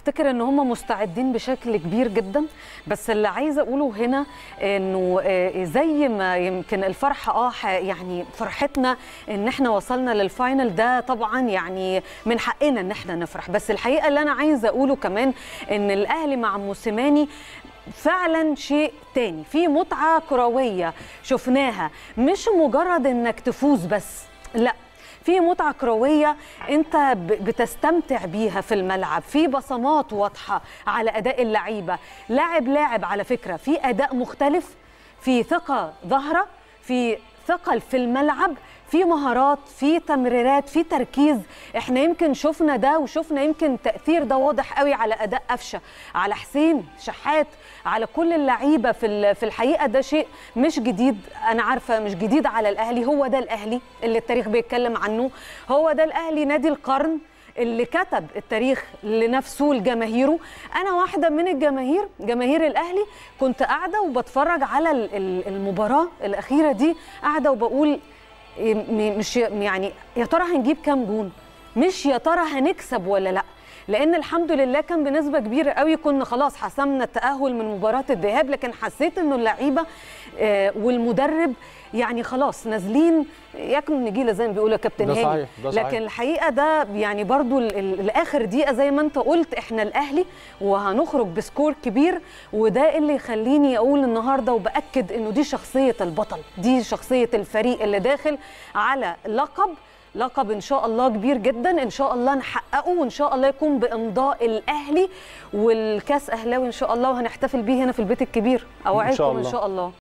افتكر ان هم مستعدين بشكل كبير جدا بس اللي عايزه اقوله هنا انه آه، زي ما يمكن الفرحه اه ح- يعني فرحتنا ان احنا وصلنا للفاينل ده طبعا يعني من حقنا ان احنا نفرح بس الحقيقه اللي انا عايزه اقوله كمان ان الاهلي مع موسيماني فعلا شيء تاني في متعه كرويه شفناها مش مجرد انك تفوز بس لا في متعة كروية أنت ب- بتستمتع بيها في الملعب في بصمات واضحة على أداء اللعيبة لاعب لاعب على فكرة في أداء مختلف في ثقة ظاهرة في ثقل في الملعب في مهارات في تمريرات في تركيز احنا يمكن شفنا ده وشفنا يمكن تأثير ده واضح قوي على أداء قفشة على حسين شحات على كل اللعيبة في ال- في الحقيقة ده شيء مش جديد أنا عارفة مش جديد على الأهلي هو ده الأهلي اللي التاريخ بيتكلم عنه هو ده الأهلي نادي القرن اللي كتب التاريخ لنفسه لجماهيره انا واحده من الجماهير جماهير الاهلي كنت قاعده وبتفرج على ال- ال- المباراه الاخيره دي قاعده وبقول إيه م- مش يعني يا ترى هنجيب كام جون مش يا ترى هنكسب ولا لا لان الحمد لله كان بنسبه كبيره قوي كنا خلاص حسمنا التاهل من مباراه الذهاب لكن حسيت انه اللعيبه آه، والمدرب يعني خلاص نازلين ياكلوا نجيله زي ما بيقولوا يا كابتن ده هاني صحيح، ده صحيح. لكن الحقيقه ده يعني برضو ال- ال- الاخر دقيقه زي ما انت قلت احنا الاهلي وهنخرج بسكور كبير وده اللي يخليني اقول النهارده وباكد انه دي شخصيه البطل دي شخصيه الفريق اللي داخل على لقب لقب ان شاء الله كبير جدا ان شاء الله نحققه وان شاء الله يكون بامضاء الاهلي والكاس اهلاوي ان شاء الله وهنحتفل بيه هنا في البيت الكبير اوعدكم ان الله. شاء الله